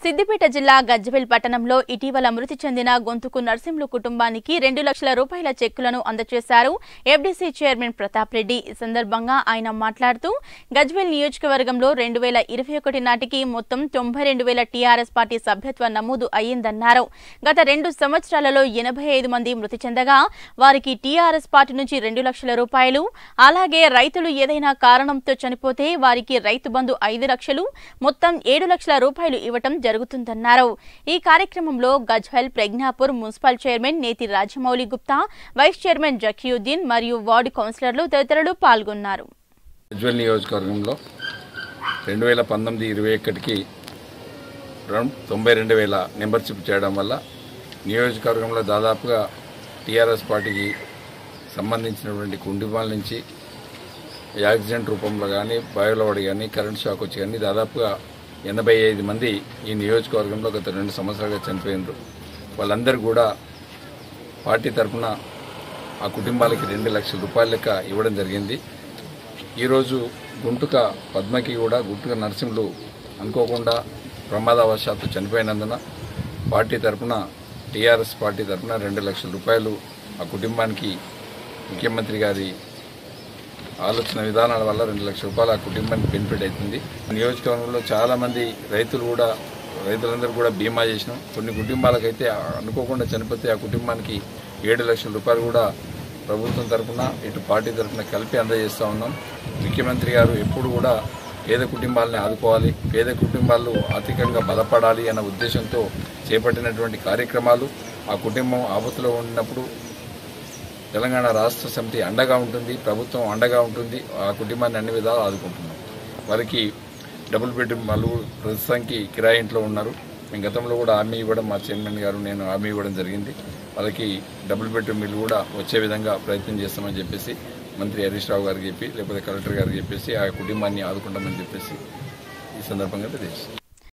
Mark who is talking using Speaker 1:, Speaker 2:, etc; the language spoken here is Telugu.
Speaker 1: సిద్దిపేట జిల్లా గజ్వెల్ పట్టణంలో ఇటీవల మృతి చెందిన గొంతుకు నర్సింహులు కుటుంబానికి రెండు లక్షల రూపాయల చెక్కులను అందజేశారు ఎఫ్డీసీ చైర్మన్ ప్రతాప్ రెడ్డి ఈ సందర్భంగా ఆయన మాట్లాడుతూ గజ్వెల్ నియోజకవర్గంలో రెండు వేల ఇరవై ఒకటి నాటికి మొత్తం తొంభై రెండు వేల టీఆర్ఎస్ పార్టీ సభ్యత్వ నమోదు అయ్యిందన్నారు గత రెండు సంవత్సరాలలో ఎనభై ఐదు మంది మృతి చెందగా వారికి టీఆర్ఎస్ పార్టీ నుంచి రెండు లక్షల రూపాయలు అలాగే రైతులు ఏదైనా కారణంతో చనిపోతే వారికి రైతు బంధు ఐదు లక్షలు మొత్తం ఏడు లక్షల రూపాయలు ఇవ్వటం జరుగుతుందన్నారు ఈ కార్యక్రమంలో Gajwel Pragnapur municipal chairman Neti Rajamouli Gupta vice chairman Zakiuddin మరియు వార్డు కౌన్సిలర్లు తదితరులు పాల్గొన్నారు
Speaker 2: ఉజ్వల్ నియోజకవర్గంలో రెండు వేల పంతొమ్మిది ఇరవై ఒకటికి రౌండ్ తొంభై రెండు వేల మెంబర్షిప్ చేయడం వల్ల నియోజకవర్గంలో దాదాపుగా టీఆర్ఎస్ పార్టీకి సంబంధించినటువంటి కుటుంబాల నుంచి యాక్సిడెంట్ రూపంలో కానీ బయోలవాడి కానీ కరెంట్ షాక్ వచ్చి కానీ దాదాపుగా ఎనభై ఐదు మంది ఈ నియోజకవర్గంలో గత రెండు సంవత్సరాలుగా చనిపోయినారు వాళ్ళందరూ కూడా పార్టీ తరఫున ఆ కుటుంబాలకి రెండు లక్షల రూపాయల లెక్క ఇవ్వడం జరిగింది ఈరోజు గుంటుక పద్మకి కూడా గుంటుక నరసింహులు అనుకోకుండా ప్రమాదవశాత్తు చనిపోయినందున పార్టీ తరఫున టీఆర్ఎస్ పార్టీ తరఫున రెండు లక్షల రూపాయలు ఆ కుటుంబానికి ముఖ్యమంత్రి గారి ఆలోచన విధానాల వల్ల రెండు లక్షల రూపాయలు ఆ కుటుంబానికి బెనిఫిట్ అవుతుంది నియోజకవర్గంలో చాలా మంది రైతులు కూడా రైతులందరూ కూడా బీమా చేసినాం కొన్ని కుటుంబాలకైతే అనుకోకుండా చనిపోతే ఆ కుటుంబానికి ఏడు లక్షల రూపాయలు కూడా ప్రభుత్వం తరఫున ఇటు పార్టీ తరఫున కలిపి అందజేస్తూ ఉన్నాం ముఖ్యమంత్రి గారు ఎప్పుడు కూడా పేద కుటుంబాలని ఆదుకోవాలి పేద కుటుంబాలు ఆర్థికంగా బలపడాలి అన్న ఉద్దేశంతో చేపట్టినటువంటి కార్యక్రమాలు ఆ కుటుంబం ఆపత్తులో ఉన్నప్పుడు తెలంగాణ రాష్ట్ర సమితి అండగా ఉంటుంది ప్రభుత్వం అండగా ఉంటుంది ఆ కుటుంబాన్ని అన్ని విధాలు ఆదుకుంటున్నాం వారికి డబుల్ బెడ్రూమ్ వాళ్ళు ప్రస్తుతానికి కిరాయి ఇంట్లో ఉన్నారు మేము గతంలో కూడా హామీ ఇవ్వడం మా చైర్మన్ గారు నేను హామీ ఇవ్వడం జరిగింది వాళ్ళకి డబుల్ బెడ్రూమ్ ఇల్లు కూడా వచ్చే విధంగా ప్రయత్నం చేస్తామని చెప్పేసి మంత్రి హరీష్ రావు గారికి చెప్పి లేకపోతే కలెక్టర్ గారికి చెప్పేసి ఆ కుటుంబాన్ని ఆదుకుంటామని చెప్పేసి ఈ సందర్భంగా తెలియజేస్తాం